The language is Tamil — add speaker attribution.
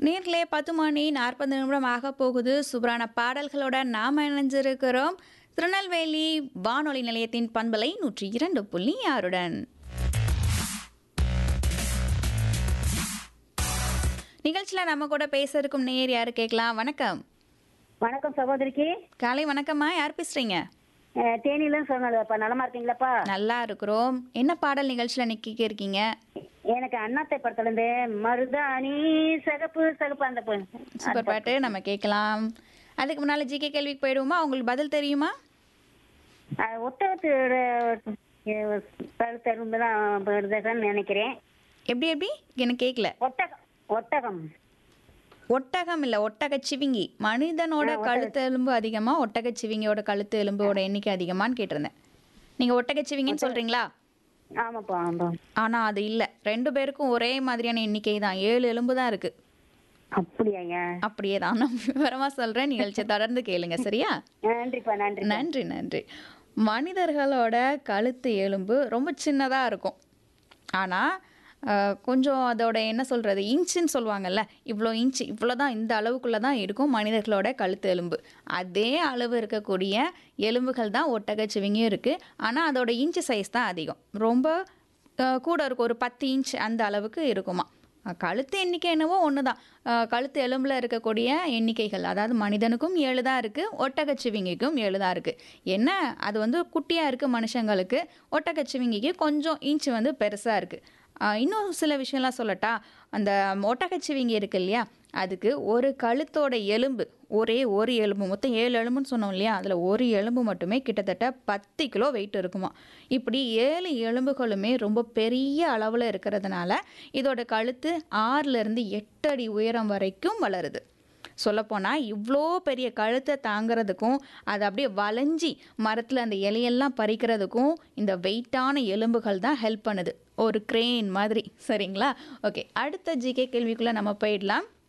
Speaker 1: நேர்களே பத்து மணி நாற்பது நிமிடம் ஆக போகுது சூப்பரான பாடல்களோட நாம் இணைஞ்சிருக்கிறோம் திருநெல்வேலி வானொலி நிலையத்தின் பண்பலை நூற்றி இரண்டு புள்ளி ஆறுடன் நிகழ்ச்சியில் நம்ம கூட பேச இருக்கும் நேர் யாரு கேட்கலாம் வணக்கம்
Speaker 2: வணக்கம் சகோதரிக்கு
Speaker 1: காலை வணக்கம்மா யார் பேசுறீங்க
Speaker 2: அஹ், தேனியில சொன்னதுப்பா நலமா இருக்கீங்களாப்பா
Speaker 1: நல்லா இருக்கிறோம் என்ன பாடல் நிகழ்ச்சியில் நிக்க இருக்கீங்க
Speaker 2: எனக்கு அண்ணாத்தை படத்துல இருந்து மருதாணி சகப்பு சகப்பு அந்த பொ-
Speaker 1: சூப்பர் பாட்டு நம்ம கேட்கலாம் அதுக்கு முன்னால ஜிகே கேள்விக்கு போயிடுவோமா உங்களுக்கு பதில் தெரியுமா
Speaker 2: அஹ், ஒட்டகத்தோட அஹ், கழுத்தரும்பு தான் வருதுன்னு நினைக்கிறேன்
Speaker 1: எப்படி எப்படி எனக்கு கேட்கல
Speaker 2: ஒட்டகம் ஒட்டகம்
Speaker 1: ஒட்டகம் இல்ல ஒட்டக சிவிங்கி மனிதனோட கழுத்து எலும்பு அதிகமா ஒட்டக சிவிங்கியோட கழுத்து எலும்போட எண்ணிக்கை அதிகமான்னு கேட்டிருந்தேன் நீங்க ஒட்டக சிவிங்கின்னு சொல்றீங்களா
Speaker 2: ஆமாப்பா ஆமா
Speaker 1: ஆனா அது இல்ல ரெண்டு பேருக்கும் ஒரே மாதிரியான எண்ணிக்கை தான் ஏழு எலும்பு தான் இருக்கு
Speaker 2: அப்படியாங்க
Speaker 1: அப்படியே தான் நான் விவரமா சொல்றேன் நிகழ்ச்சியை தொடர்ந்து கேளுங்க சரியா
Speaker 2: நன்றிப்பா நன்றி
Speaker 1: நன்றி நன்றி மனிதர்களோட கழுத்து எலும்பு ரொம்ப சின்னதாக இருக்கும் ஆனால் கொஞ்சம் அதோட என்ன சொல்கிறது இன்ச்சுன்னு சொல்லுவாங்கல்ல இவ்வளோ இன்ச்சு இவ்வளோ தான் இந்த அளவுக்குள்ளே தான் இருக்கும் மனிதர்களோட கழுத்து எலும்பு அதே அளவு இருக்கக்கூடிய எலும்புகள் தான் ஒட்டகச்சிவிங்கியும் இருக்குது ஆனால் அதோட இன்ச்சு சைஸ் தான் அதிகம் ரொம்ப அஹ், கூட இருக்கும் ஒரு பத்து இன்ச் அந்த அளவுக்கு இருக்குமா அஹ், கழுத்து எண்ணிக்கை என்னவோ ஒன்று தான் கழுத்து எலும்பில் இருக்கக்கூடிய எண்ணிக்கைகள் அதாவது மனிதனுக்கும் ஏழு தான் இருக்குது ஒட்டகச்சிவிங்கிக்கும் ஏழு தான் இருக்குது என்ன அது வந்து குட்டியாக இருக்குது மனுஷங்களுக்கு ஒட்டகச்சிவிங்கிக்கு கொஞ்சம் இன்ச்சு வந்து பெருசாக இருக்குது இன்னும் சில விஷயம்லாம் சொல்லட்டா அந்த ஒட்டகச்சிவிங்கி இருக்கு இல்லையா அதுக்கு ஒரு கழுத்தோட எலும்பு ஒரே ஒரு எலும்பு மொத்தம் ஏழு எலும்புன்னு சொன்னோம் இல்லையா அதில் ஒரு எலும்பு மட்டுமே கிட்டத்தட்ட பத்து கிலோ வெயிட் இருக்குமா இப்படி ஏழு எலும்புகளுமே ரொம்ப பெரிய அளவில் இருக்கிறதுனால இதோட கழுத்து ஆறுலேருந்து எட்டு அடி உயரம் வரைக்கும் வளருது சொல்லப்போனால் இவ்வளோ பெரிய கழுத்தை தாங்கிறதுக்கும் அது அப்படியே வளைஞ்சி மரத்தில் அந்த இலையெல்லாம் பறிக்கிறதுக்கும் இந்த வெயிட்டான எலும்புகள் தான் ஹெல்ப் பண்ணுது ஒரு கிரேன் மாதிரி சரிங்களா ஓகே அடுத்த ஜிகே கேள்விக்குள்ளே நம்ம போயிடலாம்